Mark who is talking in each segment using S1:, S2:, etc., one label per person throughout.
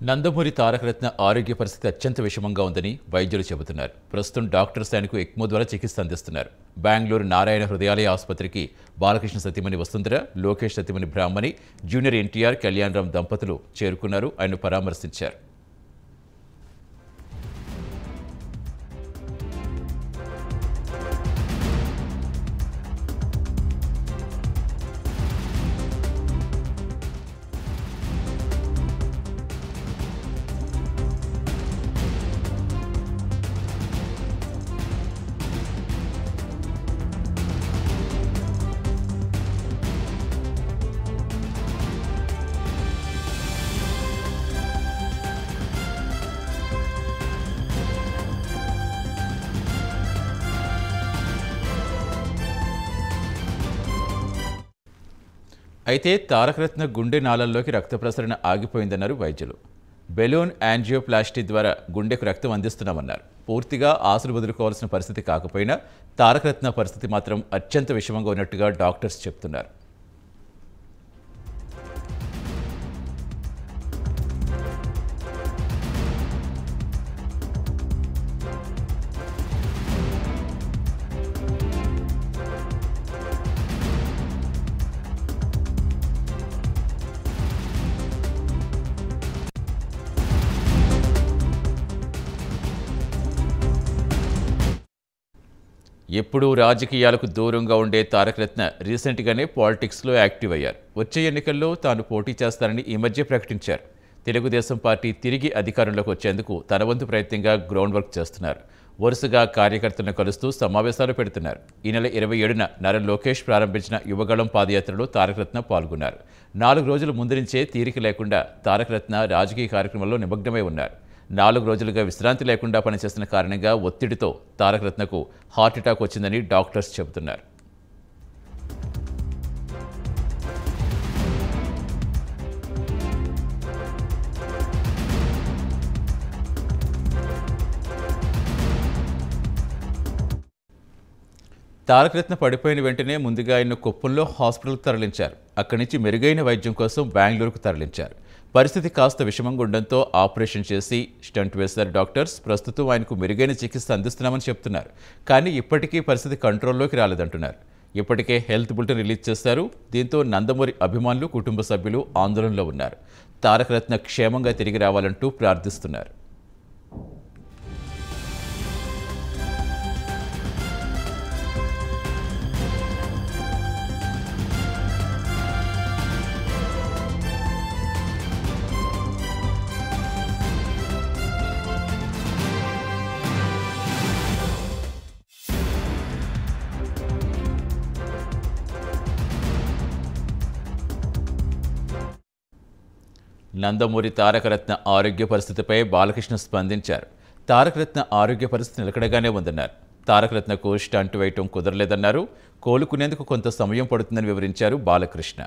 S1: నందమూరి తారకరత్న ఆరోగ్య పరిస్థితి అత్యంత విషమంగా ఉందని వైద్యులు చెబుతున్నారు ప్రస్తుతం డాక్టర్స్ ఆయనకు ఎక్మో ద్వారా చికిత్స అందిస్తున్నారు బెంగళూరు నారాయణ హృదయాలయ ఆసుపత్రికి బాలకృష్ణ సతీమణి వసుంధర లోకేష్ సతీమణి బ్రాహ్మణి జూనియర్ ఎన్టీఆర్ కళ్యాణ్ రామ్ దంపతులు చేరుకున్నారు ఆయన పరామర్శించారు అయితే తారకరత్న గుండె నాళంలోకి రక్త ప్రసరణ ఆగిపోయిందన్నారు వైద్యులు బెలూన్ యాంజియోప్లాస్టీ ద్వారా గుండెకు రక్తం అందిస్తున్నామన్నారు పూర్తిగా ఆశలు వదులుకోవాల్సిన పరిస్థితి కాకపోయినా తారకరత్న పరిస్థితి మాత్రం అత్యంత విషమంగా ఉన్నట్టుగా డాక్టర్స్ చెప్తున్నారు ఎప్పుడూ రాజకీయాలకు దూరంగా ఉండే తారకరత్న రీసెంట్గానే పాలిటిక్స్లో యాక్టివ్ అయ్యారు వచ్చే ఎన్నికల్లో తాను పోటీ చేస్తానని ఈ మధ్య ప్రకటించారు తెలుగుదేశం పార్టీ తిరిగి అధికారంలోకి వచ్చేందుకు తన వంతు ప్రయత్నంగా గ్రౌండ్ వర్క్ చేస్తున్నారు వరుసగా కార్యకర్తలను కలుస్తూ సమావేశాలు పెడుతున్నారు ఈ నెల ఇరవై ఏడున నర లోకేష్ ప్రారంభించిన యువగళం పాదయాత్రలో తారకరత్న పాల్గొన్నారు నాలుగు రోజుల ముందు నుంచే తీరిక లేకుండా తారకరత్న రాజకీయ కార్యక్రమంలో నిమగ్నమై ఉన్నారు నాలుగు రోజులుగా విశ్రాంతి లేకుండా పనిచేస్తున్న కారణంగా ఒత్తిడితో తారకరత్నకు హార్ట్అటాక్ వచ్చిందని డాక్టర్స్ చెబుతున్నారు తారకరత్న పడిపోయిన వెంటనే ముందుగా ఆయన్ను కుప్పంలో హాస్పిటల్కి తరలించారు అక్కడి నుంచి మెరుగైన వైద్యం కోసం బెంగళూరుకు తరలించారు పరిస్థితి కాస్త విషమంగా ఉండడంతో ఆపరేషన్ చేసి స్టంట్ వేశారు డాక్టర్స్ ప్రస్తుతం ఆయనకు మెరుగైన చికిత్స అందిస్తున్నామని చెప్తున్నారు కానీ ఇప్పటికీ పరిస్థితి కంట్రోల్లోకి రాలేదంటున్నారు ఇప్పటికే హెల్త్ బులెటిన్ రిలీజ్ చేశారు దీంతో నందమూరి అభిమానులు కుటుంబ సభ్యులు ఆందోళనలో ఉన్నారు తారకరత్న క్షేమంగా తిరిగి రావాలంటూ ప్రార్థిస్తున్నారు నందమూరి తారకరత్న ఆరోగ్య పరిస్థితిపై బాలకృష్ణ స్పందించారు తారకరత్న ఆరోగ్య పరిస్థితి నిలకడగానే ఉందన్నారు తారకరత్నకు స్టంట్ వేయటం కుదరలేదన్నారు కోలుకునేందుకు కొంత సమయం పడుతుందని వివరించారు బాలకృష్ణ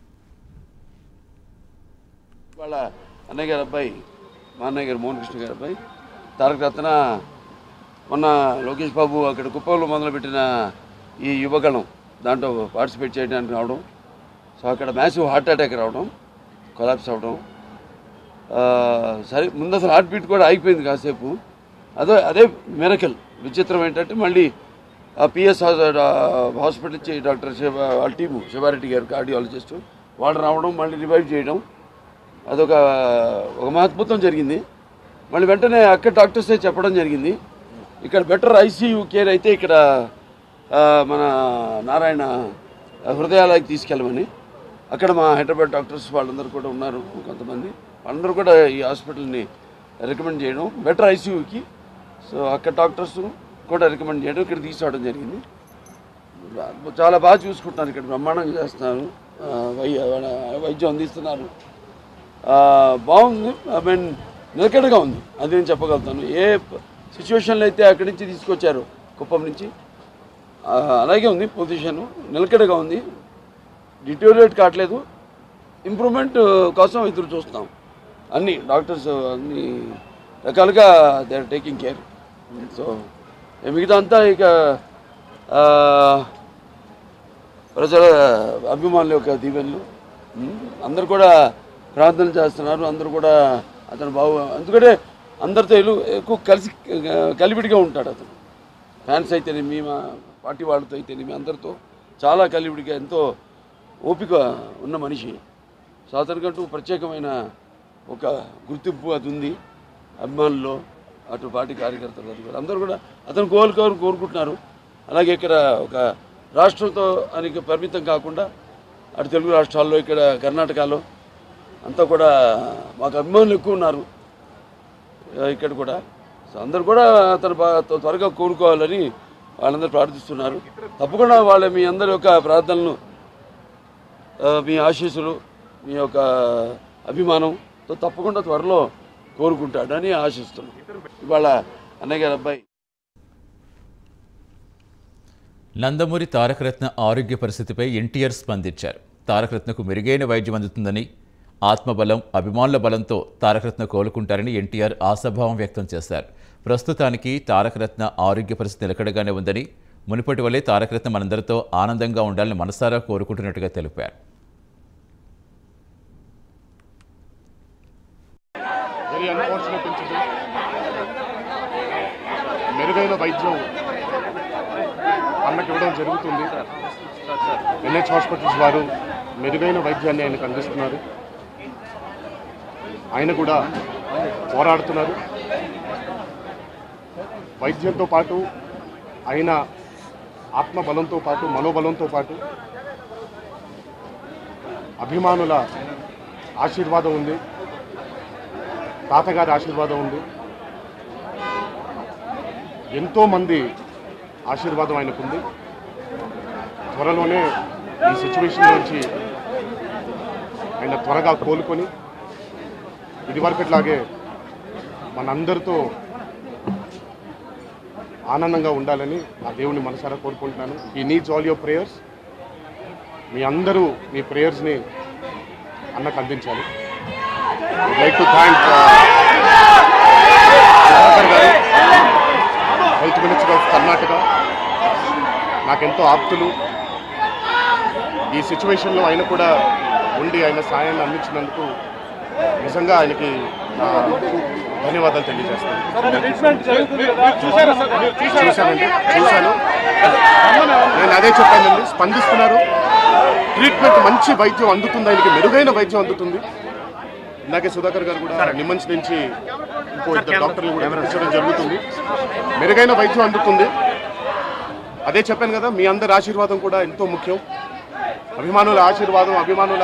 S2: వాళ్ళ అన్నయ్య గారి అబ్బాయి మా అన్నయ్య గారు మోహన్ కృష్ణ గారి అబ్బాయి తారక రత్న మొన్న లోకేష్ బాబు అక్కడ కుప్పంలో మొదలుపెట్టిన ఈ యువగణం దాంట్లో పార్టిసిపేట్ చేయడానికి రావడం సో అక్కడ మ్యాసివ్ హార్ట్ అటాక్ రావడం కొలాప్స్ అవడం ఆ, సరే ముందు అసలు హార్ట్ బీట్ కూడా ఆగిపోయింది కాసేపు అదే అదే మెరకల్ విచిత్రం ఏంటంటే మళ్ళీ ఆ పిఎస్ హాస్పిటల్ ఇచ్చి డాక్టర్ శివ వాళ్ళ టీము శివారెడ్డి గారు కార్డియాలజిస్ట్ వాళ్ళు రావడం మళ్ళీ రివైవ్ చేయడం అదొక ఒక మహద్భుతం జరిగింది మళ్ళీ వెంటనే అక్కడ డాక్టర్సే చెప్పడం జరిగింది ఇక్కడ బెటర్ ఐసీయూ కేర్ అయితే ఇక్కడ ఆ, మన నారాయణ హృదయాలయకి తీసుకెళ్ళమని అక్కడ మా హైదరాబాద్ డాక్టర్స్ వాళ్ళందరూ కూడా ఉన్నారు కొంతమంది వాళ్ళందరూ కూడా ఈ హాస్పిటల్ని రికమెండ్ చేయడం బెటర్ ఐసీయూకి సో అక్కడ డాక్టర్స్ కూడా రికమెండ్ చేయడం ఇక్కడ తీసుకురావడం జరిగింది చాలా బాగా చూసుకుంటున్నారు ఇక్కడ బ్రహ్మాండంగా చేస్తున్నారు ఆ, వై వైద్యం అందిస్తున్నారు ఆ, బాగుంది ఐ మీన్ నిలకడగా ఉంది అది నేను చెప్పగలుగుతాను ఏ సిచ్యువేషన్లో అయితే అక్కడి నుంచి తీసుకొచ్చారో కుప్పం నుంచి ఆ, అలాగే ఉంది పొజిషన్ నిలకడగా ఉంది డిటోరియేట్ కావట్లేదు ఇంప్రూవ్మెంట్ కోసం ఎదురు చూస్తాం అన్ని డాక్టర్స్ అన్ని రకాలుగా they are taking care so మిగతా అంతా ఇక ఆ, ప్రజల అభిమానుల యొక్క దీవెనలు ఉమ్, అందరూ కూడా ప్రార్థన చేస్తున్నారు అందరూ కూడా అతను బాగు ఎందుకంటే అందరితో ఎలు- ఎక్కువ కలిసి కలివిడిగా ఉంటాడు అతను ఫ్యాన్స్ అయితేనేమి మా పార్టీ వాళ్ళతో అయితేనేమి అందరితో చాలా కలివిడిగా ఎంతో ఓపిక ఉన్న మనిషి సో అతనికంటూ ప్రత్యేకమైన ఒక గుర్తింపు అది ఉంది అభిమానుల్లో అటు పార్టీ కార్యకర్తలు అది కూడా అందరూ కూడా అతను కోలుకోరు కోరుకుంటున్నారు అలాగే ఇక్కడ ఒక రాష్ట్రంతో ఆయనకి పరిమితం కాకుండా అటు తెలుగు రాష్ట్రాల్లో ఇక్కడ కర్ణాటకలో అంతా కూడా మాకు అభిమానులు ఎక్కువ ఉన్నారు ఆ, ఇక్కడ కూడా సో అందరు కూడా అతను బా- త్వ- త్వరగా కోరుకోవాలని వాళ్ళందరూ ప్రార్థిస్తున్నారు తప్పకుండా వాళ్ళ మీ అందరి యొక్క ప్రార్థనలు ఆ, మీ ఆశీస్సులు మీ యొక్క అభిమానంతో తప్పకుండా త్వరలో కోరుకుంటాడని ఆశిస్తున్నాం ఇవాళ అన్నయ్య గారి అబ్బాయి
S1: నందమూరి తారకరత్న ఆరోగ్య పరిస్థితిపై ఎన్టీఆర్ స్పందించారు తారకరత్నకు మెరుగైన వైద్యం అందుతుందని ఆత్మబలం అభిమానుల బలంతో తారకరత్న కోలుకుంటారని ఎన్టీఆర్ ఆశాభావం వ్యక్తం చేశారు ప్రస్తుతానికి తారకరత్న ఆరోగ్య పరిస్థితి నిలకడగానే ఉందని మునుపటి వల్లే తారకరత్న మనందరితో ఆనందంగా ఉండాలని మనసారా కోరుకుంటున్నట్టుగా తెలిపారు
S3: వెరీ అన్ఫార్చునేట్ ఇన్సిడెంట్ మెరుగైన వైద్యం అన్నకి ఇవ్వడం జరుగుతుంది ఎన్హెచ్ హాస్పిటల్స్ వారు మెరుగైన వైద్యాన్ని ఆయనకు అందిస్తున్నారు ఆయన కూడా పోరాడుతున్నారు వైద్యంతో పాటు ఆయన ఆత్మబలంతో పాటు మనోబలంతో పాటు అభిమానుల ఆశీర్వాదం ఉంది తాతగారి ఆశీర్వాదం ఉంది ఎంతో మంది ఆశీర్వాదం ఆయనకుంది త్వరలోనే ఈ సిచ్యువేషన్ నుంచి ఆయన త్వరగా కోలుకొని ఇదివరకట్లాగే మనందరితో ఆనందంగా ఉండాలని ఆ దేవుని మనసారా కోరుకుంటున్నాను ఈ నీడ్స్ ఆల్ యువర్ ప్రేయర్స్ మీ అందరూ మీ ప్రేయర్స్ని అన్నకు అందించాలి లైక్ టు థ్యాంక్ సుధాకర్ గారు హెల్త్ మినిస్టర్ ఆఫ్ కర్ణాటక నాకెంతో ఆప్తులు ఈ సిచ్యువేషన్లో ఆయన కూడా ఉండి ఆయన సాయాన్ని అందించినందుకు నిజంగా ఆయనకి నా ధన్యవాదాలు తెలియజేస్తాను చూశానండి చూశాను నేను అదే చెప్పానండి స్పందిస్తున్నారు ట్రీట్మెంట్ మంచి వైద్యం అందుతుంది ఆయనకి మెరుగైన వైద్యం అందుతుంది ఇందాకే సుధాకర్ గారు కూడా నిమ్మన్స్ నుంచి ఇంకో ఇద్దరు డాక్టర్లు కూడా పంపించడం జరుగుతుంది మెరుగైన వైద్యం అందుతుంది అదే చెప్పాను కదా మీ అందరి ఆశీర్వాదం కూడా ఎంతో ముఖ్యం అభిమానుల ఆశీర్వాదం అభిమానుల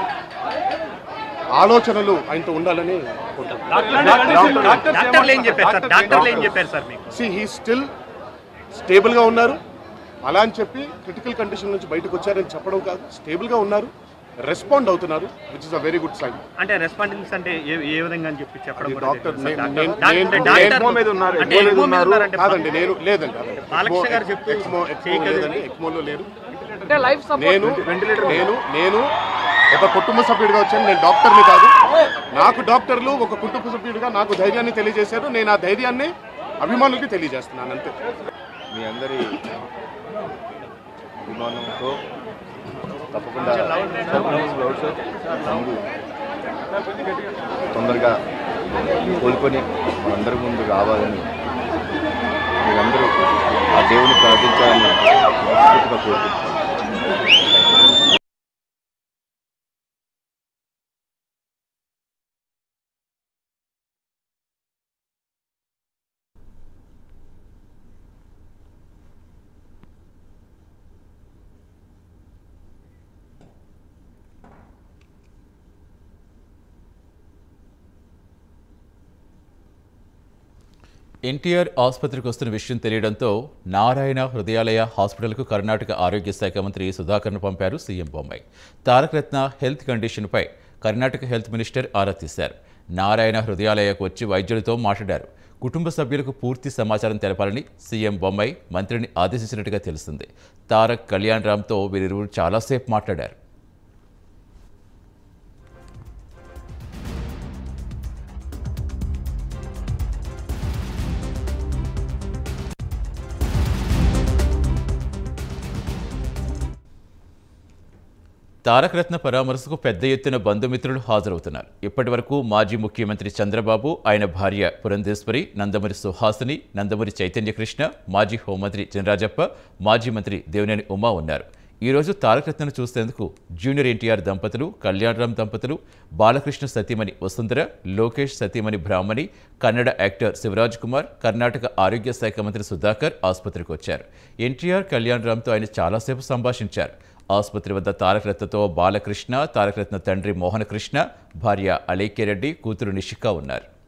S3: ఆలోచనలు ఆయనతో ఉండాలని
S4: డాక్టర్లు ఏం చెప్పారు సార్ డాక్టర్లు ఏం చెప్పారు సార్ మీకు
S3: సి హీ స్టిల్ స్టేబుల్గా ఉన్నారు అలా అని చెప్పి క్రిటికల్ కండిషన్ నుంచి బయటకు వచ్చారని చెప్పడం కాదు స్టేబుల్గా ఉన్నారు రెస్పాండ్ అవుతున్నారు which is a very good sign
S4: అంటే రెస్పాండెన్స్ అంటే ఏ ఏ విధంగా అని చెప్పి చెప్పడం
S3: అది
S4: కూడా
S3: డాక్టర్
S4: తెలియదు సార్.
S3: నేను-
S4: డాక్టర్-
S3: నేను-
S4: డాక్టర్-
S3: నేను-
S4: డాక్టర్
S3: మీద
S4: ఉన్నారు. అంటే ఎక్కువ మంది ఉన్నారంటే
S3: కాదండి నేను లేదండి అదే.
S4: బాలకృష్ణ
S3: ఎక్స్మో-
S4: గారు చెప్తూ
S3: ఎక్స్మో ఎక్స్మో
S4: చేయగలిగి-
S3: లేదని ఎక్స్మోలో లేరు నేను నేను నేను ఒక కుటుంబ సభ్యుడిగా వచ్చాను నేను డాక్టర్ని కాదు నాకు డాక్టర్లు ఒక కుటుంబ సభ్యుడిగా నాకు ధైర్యాన్ని తెలియజేశారు నేను ఆ ధైర్యాన్ని అభిమానులకి తెలియజేస్తున్నాను అంతే
S5: మీ అందరి అభిమానంతో తప్పకుండా గౌడ్స్ ముందు తొందరగా కోలుకొని మనందరి ముందు రావాలని మీరందరూ ఆ దేవుని ప్రార్థించాలని మనస్ఫూర్తిగా కోరుకుంటున్నాను
S1: ఎన్టీఆర్ ఆసుపత్రికి వస్తున్న విషయం తెలియడంతో నారాయణ హృదయాలయ హాస్పిటల్కు కర్ణాటక ఆరోగ్య శాఖ మంత్రి సుధాకర్ను పంపారు సీఎం బొమ్మాయి తారకరత్న హెల్త్ కండిషన్పై కర్ణాటక హెల్త్ మినిస్టర్ ఆరా తీశారు నారాయణ హృదయాలయకు వచ్చి వైద్యులతో మాట్లాడారు కుటుంబ సభ్యులకు పూర్తి సమాచారం తెలపాలని సీఎం బొమ్మాయి మంత్రిని ఆదేశించినట్టుగా తెలుస్తుంది తారక్ కళ్యాణ్ రామ్తో వీరిరువురు చాలాసేపు మాట్లాడారు తారకరత్న పరామర్శకు పెద్ద ఎత్తున బంధుమిత్రులు హాజరవుతున్నారు ఇప్పటి వరకు మాజీ ముఖ్యమంత్రి చంద్రబాబు ఆయన భార్య పురంధేశ్వరి నందమూరి సుహాసిని నందమూరి చైతన్యకృష్ణ మాజీ హోంమంత్రి చినరాజప్ప మాజీ మంత్రి దేవినేని ఉమా ఉన్నారు ఈరోజు తారకరత్నను చూసేందుకు జూనియర్ ఎన్టీఆర్ దంపతులు కళ్యాణరామ్ దంపతులు బాలకృష్ణ సతీమణి వసుంధర లోకేష్ సతీమణి బ్రాహ్మణి కన్నడ యాక్టర్ శివరాజ్ కుమార్ కర్ణాటక ఆరోగ్య శాఖ మంత్రి సుధాకర్ ఆసుపత్రికి వచ్చారు ఎన్టీఆర్ కళ్యాణరామ్తో ఆయన చాలాసేపు సంభాషించారు ఆసుపత్రి వద్ద తారకరత్నతో బాలకృష్ణ తారకరత్న తండ్రి మోహనకృష్ణ భార్య అలేఖ్యరెడ్డి కూతురు నిషిక ఉన్నారు